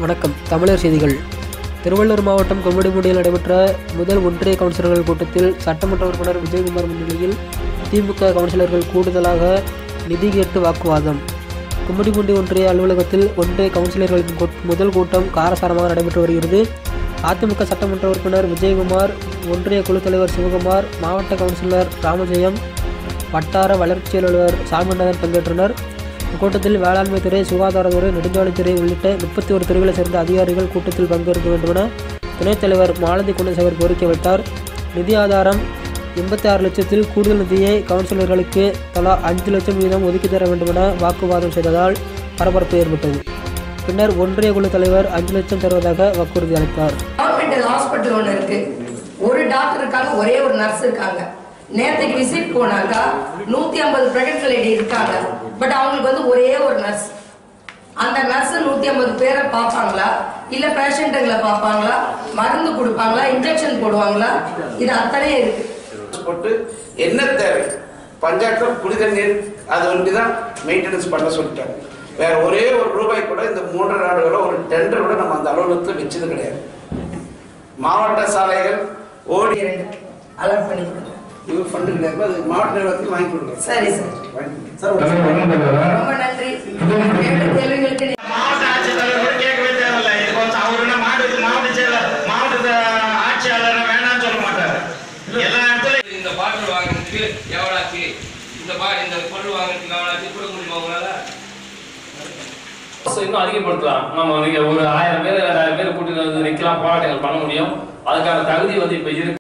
வணக்கம் தமிழர் செய்திகள் திருவள்ளூர் மாவட்டம் கொம்மிடிமுடியில் நடைபெற்ற முதல் ஒன்றிய கவுன்சிலர்கள் கூட்டத்தில் சட்டமன்ற உறுப்பினர் விஜயகுமார் முன்னிலையில் திமுக கவுன்சிலர்கள் கூடுதலாக நிதி கேட்டு வாக்குவாதம் கும்மிடிமுண்டி ஒன்றிய அலுவலகத்தில் ஒன்றிய கவுன்சிலர்களின் கூட்- முதல் கூட்டம் காரசாரமாக நடைபெற்று வருகிறது அதிமுக சட்டமன்ற உறுப்பினர் விஜயகுமார் ஒன்றிய குழு தலைவர் சிவகுமார் மாவட்ட கவுன்சிலர் ராமஜெயம் வட்டார வளர்ச்சி அலுவலர் சாமிநாதன் பங்கேற்றனர் கூட்டத்தில் வேளாண்மை துறை சுகாதாரத்துறை நெடுஞ்சாலைத்துறை உள்ளிட்ட முப்பத்தி ஒரு துறைகளைச் சேர்ந்த அதிகாரிகள் கூட்டத்தில் பங்கேற்க வேண்டுமென துணைத் தலைவர் மாலதி குணசேகர் கோரிக்கை வைத்தார் நிதி ஆதாரம் எண்பத்தி ஆறு லட்சத்தில் கூடுதல் நிதியை கவுன்சிலர்களுக்கு தலா அஞ்சு லட்சம் வீதம் ஒதுக்கி தர வேண்டுமென வாக்குவாதம் செய்ததால் பரபரப்பு ஏற்பட்டது பின்னர் ஒன்றிய குழு தலைவர் அஞ்சு லட்சம் தருவதாக வாக்குறுதி அளித்தார் கவர்மெண்ட் ஹாஸ்பிட்டல் ஒன்று இருக்கு ஒரு டாக்டர் இருக்காங்க ஒரே ஒரு நர்ஸ் இருக்காங்க நேரத்துக்கு விசிட் போனாக்கா நூத்தி ஐம்பது பிரெக்னன்ட் லேடி இருக்காங்க பட் அவங்களுக்கு வந்து ஒரே ஒரு நர்ஸ் அந்த நர்ஸ் நூத்தி ஐம்பது பேரை பார்ப்பாங்களா இல்ல பேஷண்ட்டுங்களை பார்ப்பாங்களா மருந்து கொடுப்பாங்களா இன்ஜெக்ஷன் போடுவாங்களா இது அத்தனை இருக்கு போட்டு என்ன தேவை பஞ்சாயத்துல குடித நீர் அது ஒன்று தான் மெயின்டெனன்ஸ் பண்ண சொல்லிட்டாங்க வேற ஒரே ஒரு ரூபாய் கூட இந்த மூன்று நாடுகளோ ஒரு டெண்டர் கூட நம்ம அந்த அலுவலகத்தில் வச்சது கிடையாது மாவட்ட சாலைகள் ஓடி இரண்டு அலர்ட் பண்ணி கொடுங்க இது ஃபண்டு கிடையாது அது மாவட்ட நிர்வாகத்துக்கு வாங்கி கொடுக்குறோம் சரி சார் சார் ரொம்ப நன்றி கேட்ட கேள்விகளுக்கு நீ- மாவட்ட ஆட்சித்தலைவர் கூட கேட்கவே தேவையில்ல இது கொஞ்சம் அவர் என்ன மாவட்ட மாவட்ட செயலர் மாவட்ட ஆட்சியாளர் வேணாம்னு சொல்ல மாட்டாரு எல்லா இடத்துலயும் இந்த பாட்டில் வாங்குறதுக்கு எவ்வளோச்சு இந்த பா இந்த பொருள் வாங்குறதுக்கு எவ்வளோச்சு கொடுக்க முடியுமா உங்களால் இன்னும் அதிகப்படுத்தலாம் நம்ம நீங்க ஒரு ஆயிரம் பேர் ரெண்டாயிரம் பேர் கூட்டிட்டு வந்து நிக்கலாம் போராட்டங்கள் பண்ண முடியும் அதுக்கான தகுதி வந்து இப்ப இருக்கு